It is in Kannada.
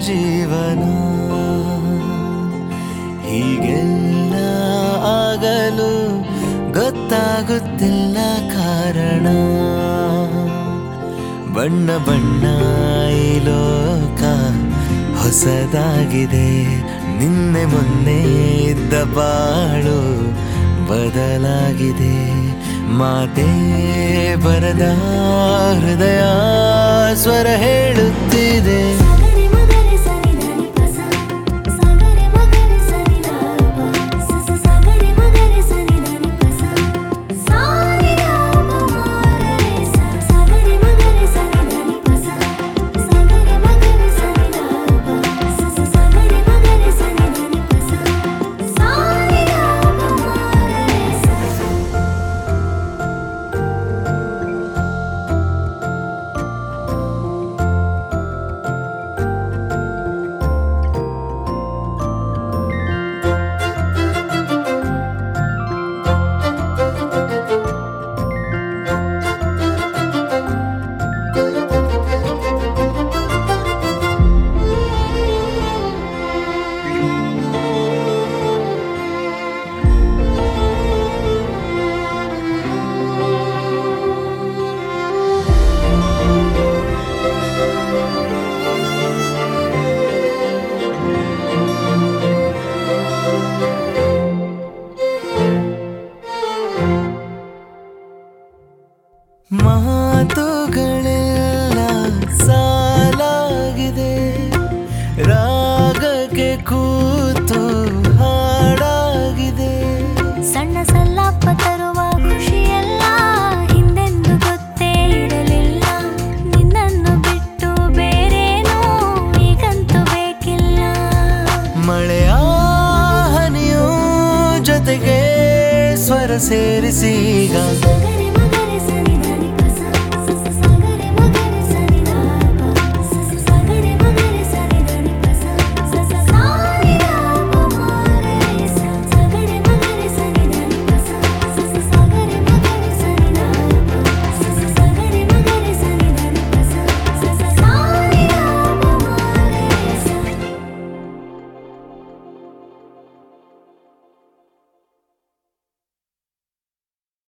ಜೀವನ ಹೀಗೆಲ್ಲ ಆಗಲು ಗೊತ್ತಾಗುತ್ತಿಲ್ಲ ಕಾರಣ ಬಣ್ಣ ಬಣ್ಣ ಈ ಲೋಕ ಹೊಸದಾಗಿದೆ ನಿನ್ನೆ ಮೊನ್ನೆ ಇದ್ದ ಬಾಳು ಬದಲಾಗಿದೆ ಮಾತೇ ಬರದ ಹೃದಯ ಸ್ವರ ಹೇಳುತ್ತಿದೆ ಸಾಗರೆ ಮಗರೆ ಸನಿ ಧನಿ ಪಸ ಸಾಗರೆ ಮಗರೆ ಸನಿ ಧಾಪ ಸಸ ಸಾಗರೆ ಮಗರೆ ಸನಿ ಧನಿ ಪಸ ಸಾರಿ ಧಾಪ ಮಾರೆ ಸ ಸಾಗರೆ ಮಗರೆ ಸನಿ ಧನಿ ಪಸ ಸಾಗರೆ ಮಗರೆ ಸನಿ ಧಾಪ ಸಸ ಸಾಗರೆ ಮಗರೆ ಸನಿ ಧನಿ ಪಸ ಸಾರಿ ಧಾಪ ಮಾರೆ ಸ ಮಾತುಗಳೆಲ್ಲ ಸಾಲಾಗಿದೆ ರಾಗಕ್ಕೆ ಕೂತು ಹಾಡಾಗಿದೆ ಸಣ್ಣ ಸಲ್ಲಾಪ ತರುವ ಖುಷಿಯೆಲ್ಲ ಹಿಂದೆಂದು ಗೊತ್ತೇ ಇರಲಿಲ್ಲ ನಿನ್ನನ್ನು ಬಿಟ್ಟು ಬೇರೇನೂ ಈಗಂತೂ ಬೇಕಿಲ್ಲ ಮಳೆಯ ಹನಿಯೂ ಜೊತೆಗೆ ಸ್ವರ ಸೇರಿಸಿ ಈಗ ಸಾಗರೆ